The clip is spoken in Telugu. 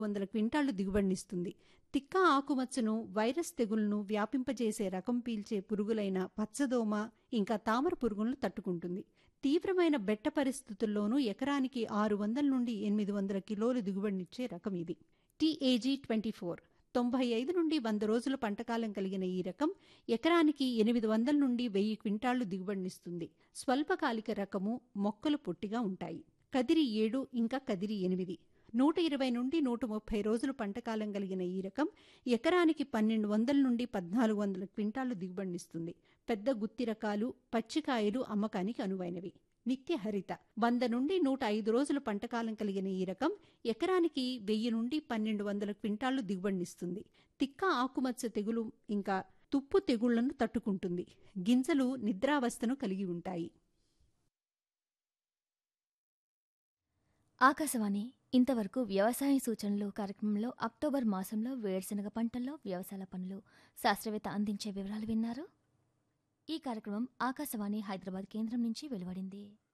వందల క్వింటాళ్లు దిగుబడినిస్తుంది తిక్క ఆకుమచ్చను వైరస్ తెగుళ్లను వ్యాపింపజేసే రకం పీల్చే పురుగులైన పచ్చదోమ ఇంకా తామర పురుగులను తట్టుకుంటుంది తీవ్రమైన బెట్ట పరిస్థితుల్లోనూ ఎకరానికి ఆరు వందల నుండి ఎనిమిది వందల కిలోలు దిగుబడినిచ్చే రకం ఇది టీఏజీ ట్వంటీ ఫోర్ తొంభై ఐదు నుండి వంద రోజుల పంటకాలం కలిగిన ఈ రకం ఎకరానికి ఎనిమిది వందల నుండి వెయ్యి క్వింటాళ్లు దిగుబడినిస్తుంది స్వల్పకాలిక రకము మొక్కలు పొట్టిగా ఉంటాయి కదిరి ఏడు ఇంకా కదిరి ఎనిమిది నూట ఇరవై నుండి నూట ముప్పై రోజులు పంటకాలం కలిగిన ఈ రకం ఎకరానికి పన్నెండు వందల నుండి పద్నాలుగు వందల క్వింటాళ్లు దిగుబడినిస్తుంది పెద్ద గుత్తి రకాలు పచ్చికాయలు అమ్మకానికి అనువైనవి నిత్య హరిత వంద నుండి నూట ఐదు రోజుల పంటకాలం కలిగిన ఈ రకం ఎకరానికి వెయ్యి నుండి పన్నెండు వందల క్వింటాళ్లు దిగుబడినిస్తుంది తిక్క ఆకుమచ్చ తెగులు ఇంకా తుప్పు తెగుళ్లను తట్టుకుంటుంది గింజలు నిద్రావస్థను కలిగి ఉంటాయి ఆకాశవాణి ఇంతవరకు వ్యవసాయ సూచనలు కార్యక్రమంలో అక్టోబర్ మాసంలో వేరుశనగ పంటల్లో వ్యవసాయ పనులు శాస్త్రవేత్త అందించే వివరాలు విన్నారు ఈ కార్యక్రమం ఆకాశవాణి హైదరాబాద్ కేంద్రం నుంచి వెలువడింది